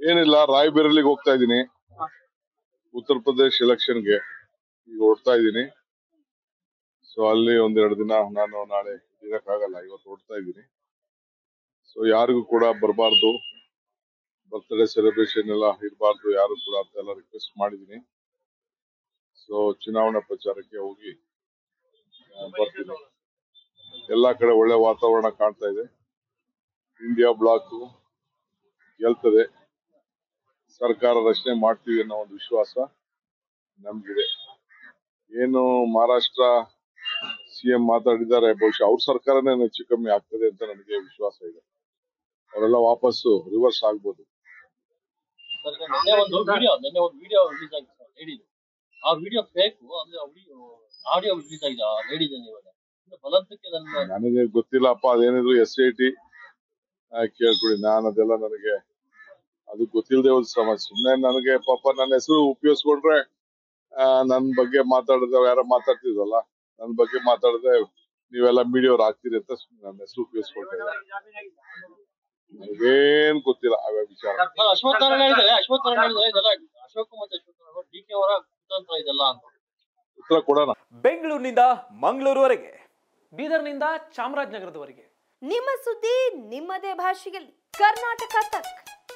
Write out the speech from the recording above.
ಏನಿಲ್ಲ ರಾಯಬೇರಲ್ಲಿಗೆ ಹೋಗ್ತಾ ಇದ್ದೀನಿ ಉತ್ತರ ಪ್ರದೇಶ್ ಎಲೆಕ್ಷನ್ಗೆ ಈಗ ಓಡ್ತಾ ಇದ್ದೀನಿ ಸೊ ಅಲ್ಲಿ ಒಂದೆರಡು ದಿನ ನಾನು ನಾಳೆ ಇರಕ್ಕಾಗಲ್ಲ ಇವತ್ತು ಓಡ್ತಾ ಇದ್ದೀನಿ ಸೊ ಯಾರಿಗೂ ಕೂಡ ಬರಬಾರ್ದು ಬರ್ತ್ಡೇ ಸೆಲೆಬ್ರೇಷನ್ ಎಲ್ಲ ಇರಬಾರ್ದು ಯಾರು ಕೂಡ ಅಂತೆಲ್ಲ ರಿಕ್ವೆಸ್ಟ್ ಮಾಡಿದ್ದೀನಿ ಸೊ ಚುನಾವಣಾ ಪ್ರಚಾರಕ್ಕೆ ಹೋಗಿ ಆ, ಬರ್ತೀನಿ ಎಲ್ಲಾ ಕಡೆ ಒಳ್ಳೆ ವಾತಾವರಣ ಕಾಣ್ತಾ ಇದೆ ಇಂಡಿಯಾ ಬ್ಲಾಕ್ ಗೆಲ್ತದೆ ಸರ್ಕಾರ ರಚನೆ ಮಾಡ್ತೀವಿ ಅನ್ನೋ ಒಂದು ವಿಶ್ವಾಸ ನಮ್ಗಿದೆ ಏನು ಮಹಾರಾಷ್ಟ್ರ ಸಿಎಂ ಮಾತಾಡಿದ್ದಾರೆ ಬಹುಶಃ ಅವ್ರ ಸರ್ಕಾರನೇ ಹೆಚ್ಚು ಕಮ್ಮಿ ಆಗ್ತದೆ ಅಂತ ನನಗೆ ವಿಶ್ವಾಸ ಇದೆ ಅವರೆಲ್ಲ ವಾಪಸ್ಸು ರಿವರ್ಸ್ ಆಗ್ಬೋದು ಸರ್ ಈಗ ನಿನ್ನೆ ಒಂದು ವಿಡಿಯೋ ನಿನ್ನೆ ಒಂದು ವಿಡಿಯೋ ರಿಲೀಸ್ ಆಗಿದೆ ಸರ್ ಲೇಡಿದು ಆ ವಿಡಿಯೋ ಬೇಕು ಅಂದ್ರೆ ಆಡಿಯೋ ರಿಲೀಸ್ ಆಗಿದೆ ಆ ಲೇಡಿದ ಇವಾಗ ಇನ್ನು ಬಲಂತಕ್ಕೆ ನನ್ನ ನನಗೆ ಗೊತ್ತಿಲ್ಲಪ್ಪ ಅದೇನಿದ್ರು ಎಸ್ ಐ ಟಿ ಕೇಳ್ಕೊಡಿ ನಾನು ಅದೆಲ್ಲ ನನಗೆ ಅದು ಗೊತ್ತಿಲ್ಲದೆ ಒಂದು ಸಮಸ್ಯೆ ಸುಮ್ಮನೆ ನನಗೆ ಪಾಪ ನನ್ನ ಹೆಸರು ಉಪಯೋಗಿಸ್ಕೊಂಡ್ರೆ ಆ, ನನ್ ಬಗ್ಗೆ ಮಾತಾಡಿದ್ರೆ ಯಾರೋ ಮಾತಾಡ್ತಿದ್ವಲ್ಲ ನನ್ನ ಬಗ್ಗೆ ಮಾತಾಡಿದ್ರೆ ನೀವೆಲ್ಲ ಮೀಡಿಯವ್ರು ಆಗ್ತೀರಿ ಅಂತ ಸುಮ್ನೆ ನನ್ನ ಹೆಸರು ಉಪಯೋಗಿಸ್ಕೊಳ್ತಾ ಇದ್ದಾರೆ ನನಗೇನ್ ಗೊತ್ತಿಲ್ಲ ಅವೇ ವಿಚಾರ ಸರ್ ಅಶ್ವಥ್ ನಾರಾಯಣ ಹೇಳಿದ್ರೆ ಅಶ್ವಥ್ ನಾರಾಯಣ ಹೇಳಿದ್ರೆ ಇದೆಲ್ಲ ಅಶೋಕ್ ಮತ್ತೆ ಅಶ್ವಥ್ ನಾರಾಯಣ ಡಿ ಕೆ ಅವರ ಕುತಂತ್ರ ಇದೆಲ್ಲ ಅಂತ ಉತ್ತರ ಕೊಡೋಣ ಬೆಂಗಳೂರಿನಿಂದ ಮಂಗಳೂರುವರೆಗೆ ಬೀದರ್ನಿಂದ ಚಾಮರಾಜನಗರದವರೆಗೆ ನಿಮ್ಮ ಸುದ್ದಿ ನಿಮ್ಮದೇ ಭಾಷೆಯಲ್ಲಿ ಕರ್ನಾಟಕ ತಕ್